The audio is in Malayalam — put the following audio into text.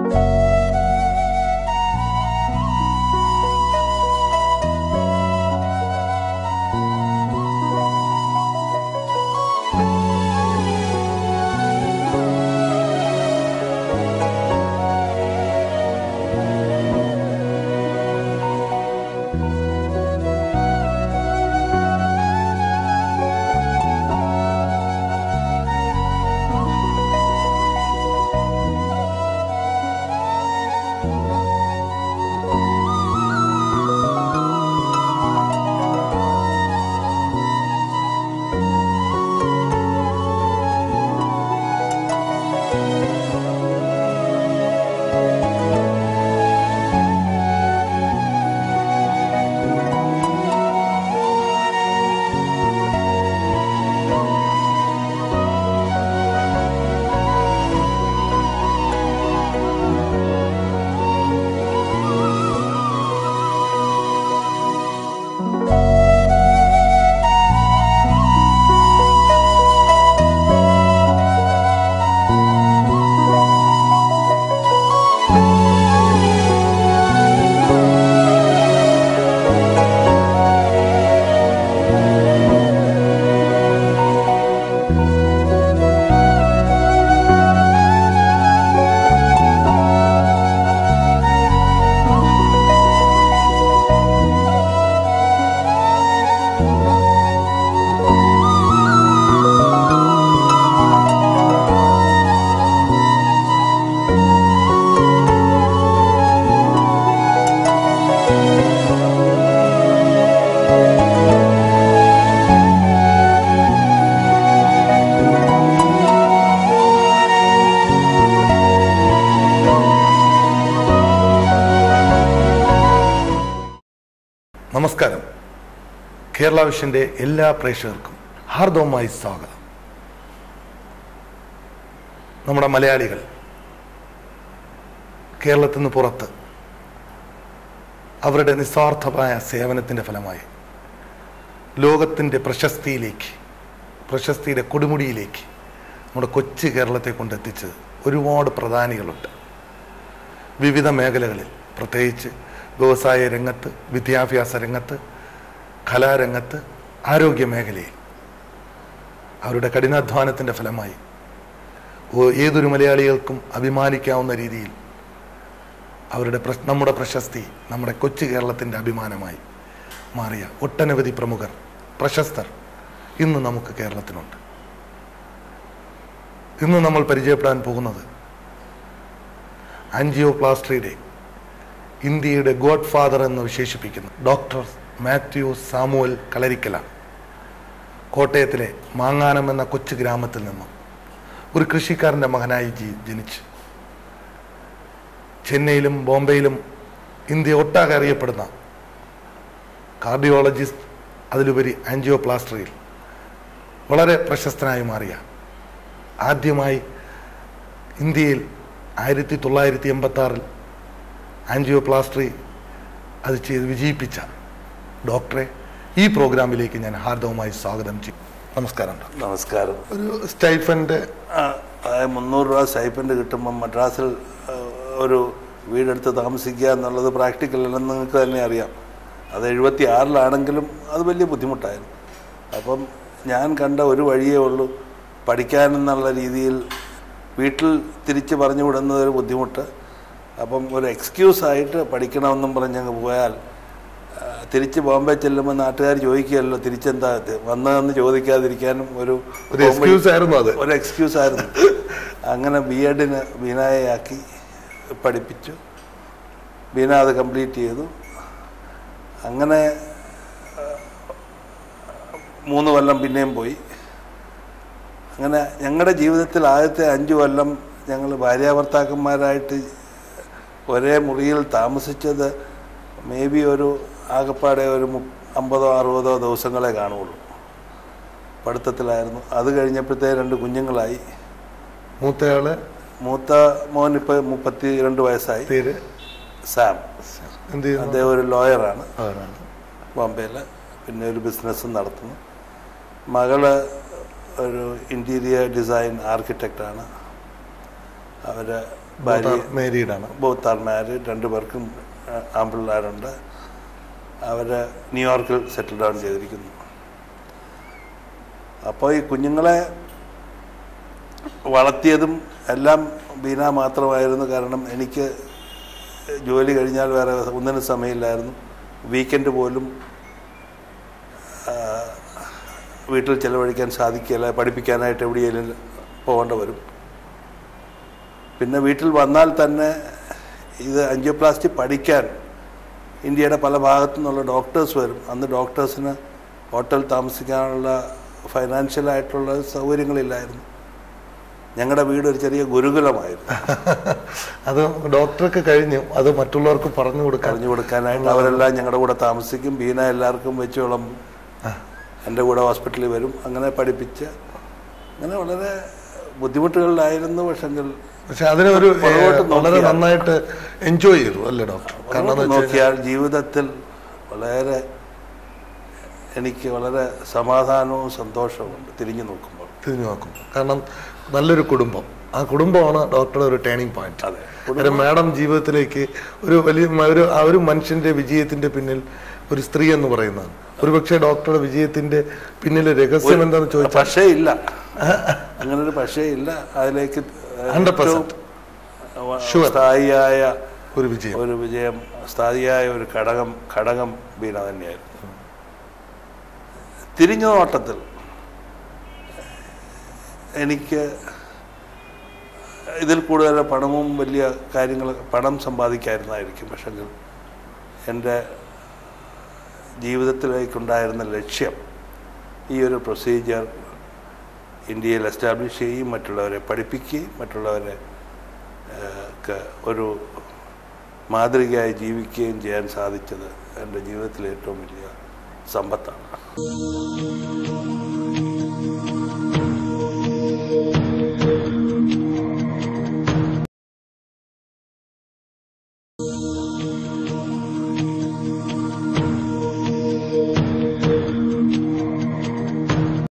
നമസ്കാരം കേരള വിഷന്റെ എല്ലാ പ്രേക്ഷകർക്കും ഹാർദവമായി സ്വാഗതം നമ്മുടെ മലയാളികൾ കേരളത്തിൽ നിന്ന് പുറത്ത് അവരുടെ നിസ്വാർത്ഥമായ സേവനത്തിൻ്റെ ഫലമായി ലോകത്തിൻ്റെ പ്രശസ്തിയിലേക്ക് പ്രശസ്തിയുടെ കൊടുമുടിയിലേക്ക് നമ്മുടെ കൊച്ചു കേരളത്തെ കൊണ്ടെത്തിച്ചത് ഒരുപാട് പ്രധാനികളുണ്ട് വിവിധ മേഖലകളിൽ പ്രത്യേകിച്ച് വ്യവസായ രംഗത്ത് വിദ്യാഭ്യാസ രംഗത്ത് കലാരംഗത്ത് ആരോഗ്യ മേഖലയിൽ അവരുടെ കഠിനാധ്വാനത്തിൻ്റെ ഫലമായി ഓ- ഏതൊരു മലയാളികൾക്കും അഭിമാനിക്കാവുന്ന രീതിയിൽ അവരുടെ പ്രശ്- നമ്മുടെ പ്രശസ്തി നമ്മുടെ കൊച്ചു കേരളത്തിൻ്റെ അഭിമാനമായി മാറിയ ഒട്ടനവധി പ്രമുഖർ പ്രശസ്തർ ഇന്ന് നമുക്ക് കേരളത്തിലുണ്ട് ഇന്ന് നമ്മൾ പരിചയപ്പെടാൻ പോകുന്നത് ആൻജിയോപ്ലാസ്ട്രിയുടെ ഇന്ത്യയുടെ ഗോഡ് ഫാദർ എന്ന് വിശേഷിപ്പിക്കുന്നു ഡോക്ടർ മാത്യു സാമുവൽ കളരിക്കല കോട്ടയത്തിലെ മാങ്ങാനം എന്ന കൊച്ചു ഗ്രാമത്തിൽ നിന്നും ഒരു കൃഷിക്കാരൻ്റെ മകനായി ജി ജനിച്ച് ചെന്നൈയിലും ബോംബെയിലും ഇന്ത്യ ഒട്ടാകെ അറിയപ്പെടുന്ന കാർഡിയോളജിസ്റ്റ് അതിലുപരി ആൻജിയോപ്ലാസ്ട്രിയിൽ വളരെ പ്രശസ്തനായി മാറിയ ആദ്യമായി ഇന്ത്യയിൽ ആയിരത്തി തൊള്ളായിരത്തി എൺപത്തി ആറിൽ ആൻജിയോപ്ലാസ്ട്രി അത് ചെയ്ത് വിജയിപ്പിച്ച ഡോക്ടറെ ഈ പ്രോഗ്രാമിലേക്ക് ഞാൻ ഹാർദവമായി സ്വാഗതം ചെയ്യും നമസ്കാരം ഡോക്ടർ. നമസ്കാരം ഒരു സ്റ്റൈഫൻ്റെ ആ, അതായത് മുന്നൂറ് രൂപ സ്റ്റൈപ്പൻഡ് കിട്ടുമ്പം മദ്രാസിൽ ആ, ഒരു വീടെടുത്ത് താമസിക്കുക എന്നുള്ളത് പ്രാക്ടിക്കൽ അല്ലെന്ന് നിങ്ങൾക്ക് തന്നെ അറിയാം അത് എഴുപത്തി ആറിലാണെങ്കിലും അത് വലിയ ബുദ്ധിമുട്ടായിരുന്നു അപ്പം ഞാൻ കണ്ട ഒരു വഴിയേ ഉള്ളൂ പഠിക്കാനെന്നുള്ള രീതിയിൽ വീട്ടിൽ തിരിച്ച് പറഞ്ഞു വിടുന്നത് ഒരു ബുദ്ധിമുട്ട് അപ്പം ഒരു എക്സ്ക്യൂസ് ആയിട്ട് പഠിക്കണമെന്നും പറഞ്ഞങ്ങ് പോയാൽ ആ, തിരിച്ച് ബോംബെ ചെല്ലുമ്പോൾ നാട്ടുകാർ ചോദിക്കുകയല്ലോ തിരിച്ചെന്താ ഇത് വന്നതെന്ന് ചോദിക്കാതിരിക്കാനും ഒരു ഒരു എക്സ്ക്യൂസ് ആയിരുന്നു അത് ഒരു എക്സ്ക്യൂസ് ആയിരുന്നു അങ്ങനെ ബി എഡിന് ബീനായാക്കി പഠിപ്പിച്ചു ബീന അത് കംപ്ലീറ്റ് ചെയ്തു അങ്ങനെ ആ, മൂന്ന് കൊല്ലം പിന്നെയും പോയി അങ്ങനെ ഞങ്ങളുടെ ജീവിതത്തിൽ ആദ്യത്തെ അഞ്ച് കൊല്ലം ഞങ്ങൾ ഭാര്യാഭർത്താക്കന്മാരായിട്ട് ഒരേ മുറിയിൽ താമസിച്ചത് മേ ബി ഒരു ആകപ്പാടെ ഒരു മു അമ്പതോ അറുപതോ ദിവസങ്ങളെ കാണുള്ളൂ പഠിത്തത്തിലായിരുന്നു അത് കഴിഞ്ഞപ്പോഴത്തേ രണ്ട് കുഞ്ഞുങ്ങളായി മൂത്തയാള് മൂത്ത മോൻ ഇപ്പോൾ മുപ്പത്തി രണ്ട് വയസ്സായി പേര് സാം എന്ത് ചെയ്യുന്നു അദ്ദേഹം ഒരു ലോയറാണ് അവരാണ് ബോംബെയിൽ പിന്നെ ഒരു ബിസിനസ്സും നടത്തുന്നു മകള് ഒരു ഇൻറ്റീരിയർ ഡിസൈൻ ആർക്കിടെക്റ്റാണ് അവർ ഭാര്യ മേരീഡാണ് ബോത്ത് ആർ മാരീഡ് രണ്ടു പേർക്കും ആ, ആൺപിള്ളേരുണ്ട് അവർ ന്യൂയോർക്കിൽ സെറ്റിൽ ഡൗൺ ചെയ്തിരിക്കുന്നു അപ്പോൾ ഈ കുഞ്ഞുങ്ങളെ വളർത്തിയതും എല്ലാം ബീന മാത്രമായിരുന്നു കാരണം എനിക്ക് ജോലി കഴിഞ്ഞാൽ വേറെ ഒന്നിനും സമയമില്ലായിരുന്നു വീക്കെൻഡ് പോലും ആ, വീട്ടിൽ ചിലവഴിക്കാൻ സാധിക്കില്ല പഠിപ്പിക്കാനായിട്ട് എവിടെയെങ്കിലും പോകേണ്ട വരും പിന്നെ വീട്ടിൽ വന്നാൽ തന്നെ ഇത് അഞ്ചിയോപ്ലാസ്റ്റി പഠിക്കാൻ ഇന്ത്യയുടെ പല ഭാഗത്തു നിന്നുള്ള ഡോക്ടേഴ്സ് വരും അന്ന് ഡോക്ടേഴ്സിന് ഹോട്ടൽ താമസിക്കാനുള്ള ഫൈനാൻഷ്യലായിട്ടുള്ള സൗകര്യങ്ങളില്ലായിരുന്നു ഞങ്ങളുടെ വീട് ഒരു ചെറിയ ഗുരുകുലമായിരുന്നു അത് ഡോക്ടർക്ക് കഴിഞ്ഞു അത് മറ്റുള്ളവർക്ക് പറഞ്ഞു കൊടുക്കാൻ പറഞ്ഞു കൊടുക്കാനായിട്ട് അവരെല്ലാം ഞങ്ങളുടെ കൂടെ താമസിക്കും ബീന എല്ലാവർക്കും വെച്ച് വിളമ്പും എൻ്റെ കൂടെ ഹോസ്പിറ്റലിൽ വരും അങ്ങനെ പഠിപ്പിച്ച് അങ്ങനെ വളരെ ബുദ്ധിമുട്ടുകളിലായിരുന്നു പക്ഷെങ്കിൽ പക്ഷെ അതിനെ ഒരു ഏ, പുറകോട്ട് വളരെ നോക്കിയാൽ- നന്നായിട്ട് എൻജോയ് ചെയ്തു അല്ലേ ഡോക്ടർ കാരണം എന്ന് വെച്ചാൽ നോക്കിയാൽ ജീവിതത്തിൽ വളരെ എനിക്ക് വളരെ സമാധാനവും സന്തോഷവും ഉണ്ട് തിരിഞ്ഞു നോക്കുമ്പോൾ തിരിഞ്ഞു നോക്കും കാരണം നല്ലൊരു കുടുംബം ആ കുടുംബമാണ് ഡോക്ടറുടെ ഒരു ടേണിംഗ് പോയിന്റ് അതെ ഒരു മാഡം ജീവിതത്തിലേക്ക് ഒരു വലിയ മ- ഒരു ആ ഒരു മനുഷ്യന്റെ വിജയത്തിന്റെ പിന്നിൽ ഒരു സ്ത്രീ എന്ന് പറയുന്നതാണ് ഒരുപക്ഷെ ഡോക്ടറുടെ വിജയത്തിന്റെ പിന്നിലെ രഹസ്യം എന്താണെന്ന് ചോദിച്ചാൽ പക്ഷേ ഇല്ല അങ്ങനെ ഒരു പക്ഷേ ഇല്ല അതിലേക്ക് 100% ഏറ്റവും Sure. സ്ഥായിയായ ഒരു വിജയം ഒരു വിജയം സ്ഥായിയായ ഒരു ഘടകം ഘടകം ബീന തന്നെയായിരുന്നു തിരിഞ്ഞ നോട്ടത്തിൽ എനിക്ക് ഇതിൽ കൂടുതൽ പണവും വലിയ കാര്യങ്ങൾ പണം സമ്പാദിക്കായിരുന്നായിരിക്കും പക്ഷെങ്കിൽ എൻ്റെ ജീവിതത്തിലേക്കുണ്ടായിരുന്ന ലക്ഷ്യം ഈ ഒരു പ്രൊസീജിയർ ഇന്ത്യയിൽ എസ്റ്റാബ്ലിഷ് ചെയ്യുകയും മറ്റുള്ളവരെ പഠിപ്പിക്കുകയും മറ്റുള്ളവരെ ഏഹ്, ക്ക് ഒരു മാതൃകയായി ജീവിക്കുകയും ചെയ്യാൻ സാധിച്ചത് എൻ്റെ ജീവിതത്തിലെ ഏറ്റവും വലിയ സമ്പത്താണ്